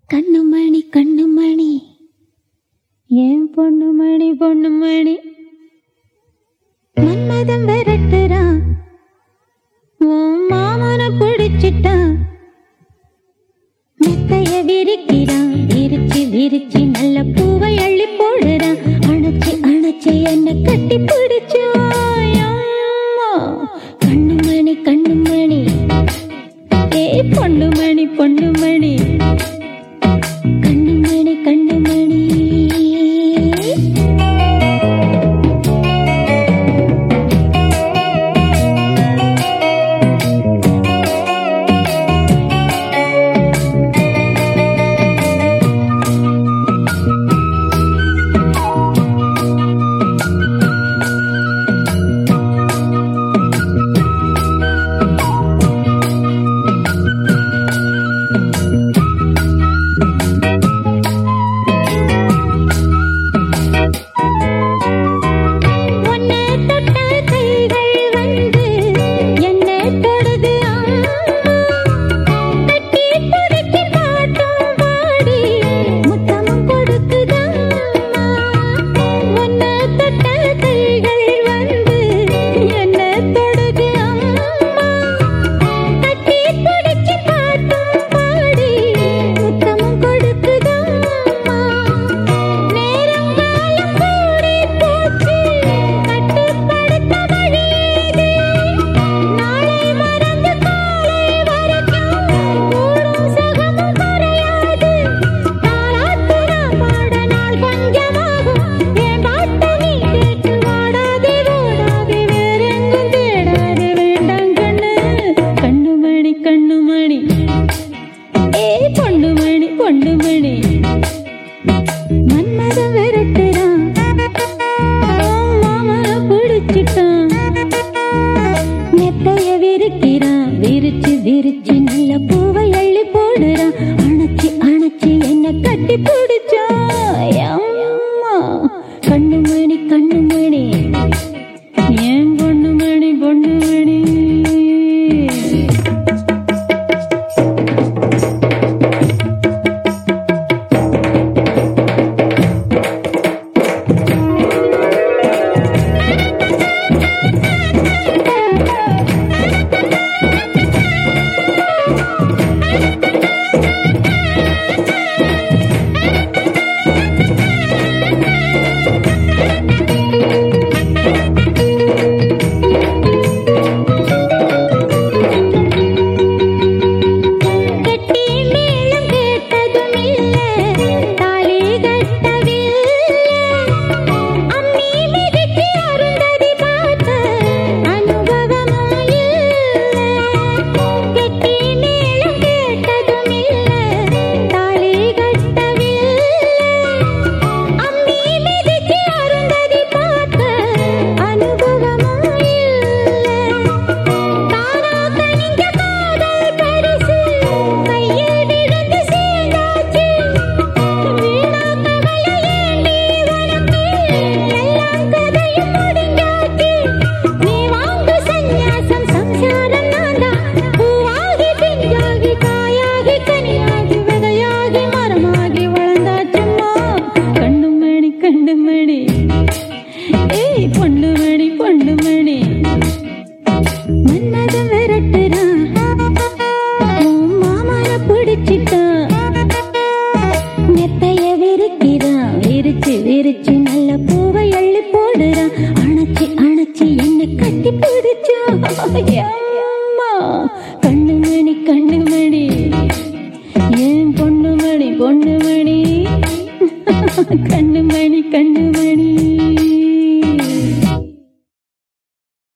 கண்ணுமணி கண்ணுமணி ஏன் பொண்ணுமணி பொண்ணுமணி மன்மதம் விரட்டுறான் உன் மாமன பிடிச்சிட்டான் மெத்தைய விரிக்கிறான் விரிச்சு விரிச்சு நல்ல பூவை அள்ளி போடுறான் அணைச்சு அணைச்சு என்ன கட்டி பிடிச்சான் அம்மா. கண்ணுமணி கண்ணுமணி ஏ பொண்ணுமணி பொண்ணுமணி கண்ணுமணி கண்ணுமணி உன்னை தொட்ட கைகள் வந்து என்னை தொடுது அம்மா. கட்டி புடிச்சு பாட்டும் பாடி முத்தமும் கொடுக்குதம்மா. உன்னை தொட்ட கைகள் வந்து என்னை தொடுது அம்மா. கட்டி புடிச்சு பாட்டும் பாடி முத்தமும் கொடுக்குதம்மா. நேரங்காலம் கூடி போச்சு கட்டுப்படுத்த வழியேது நாளை மறந்து காலை வரைக்கும் கூடும் சகமும் குறையாது தாராட்டுனா பாட நாள் கொஞ்சமாகும் என் பாட்ட நீ கேட்டு வாடாதே ஓடாதே வேறெங்கும் தேடாதே வேண்டாம் கண்ணு கண்ணுமணி கண்ணுமணி ஏ பொண்ணுமணி பொண்ணுமணி மன்மதம் விரட்டுறான் மாமன பிடிச்சிட்டான் மெத்தைய விரிக்கிறான் விரிச்சு விரிச்சு நல்ல பூவை அள்ளி போடுறான் அணைச்சு அணைச்சு என்ன கட்டி பிடிச்சான் அம்மா கண்ணுமணி கண்ணுமணி ஏன் பொண்ணுமணி பொண்ணுமணி கெட்டி மேளம் கேட்டதும் இல்ல தாலி கட்டவில்லை அம்மி மிதிச்சு அருந்ததி பார்த்த அனுபவமும் இல்ல கெட்டி மேளம் கேட்டதும் இல்ல தாலி கட்டவில்லை அம்மி மிதிச்சு அருந்ததி பார்த்த அனுபவமும் இல்ல தானா கனிஞ்ச காதல் பரிசு கையில் விழுந்து சேர்ந்தாச்சு வீணா கவலை ஏண்டி உனக்கு எல்லாம் கதையும் முடிஞ்சாச்சு நீ வாங்கு சந்நியாசம் சம்சாரம் நான்தா பூவாகி பிஞ்சாகி காயாகி கனியாகி விதையாகி மரமாகி வளர்ந்தாச்சும்மா கண்ணுமணி கண்ணுமணி ஏய் பொண்ணுமணி பொண்ணுமணி மன்மதம் விரட்டுறான் உன் மாமன பிடிச்சிட்டான் மெத்தைய விரிக்கிறான் விரிச்சு விரிச்சு நல்ல பூவை அள்ளி போடுறான் அணைச்சு அணைச்சு என்ன கட்டி பிடிச்சான் அம்மா கண்ணுமணி கண்ணுமணி ஏன் பொண்ணுமணி பொண்ணுமணி கண்ணுமணி கண்ணுமணி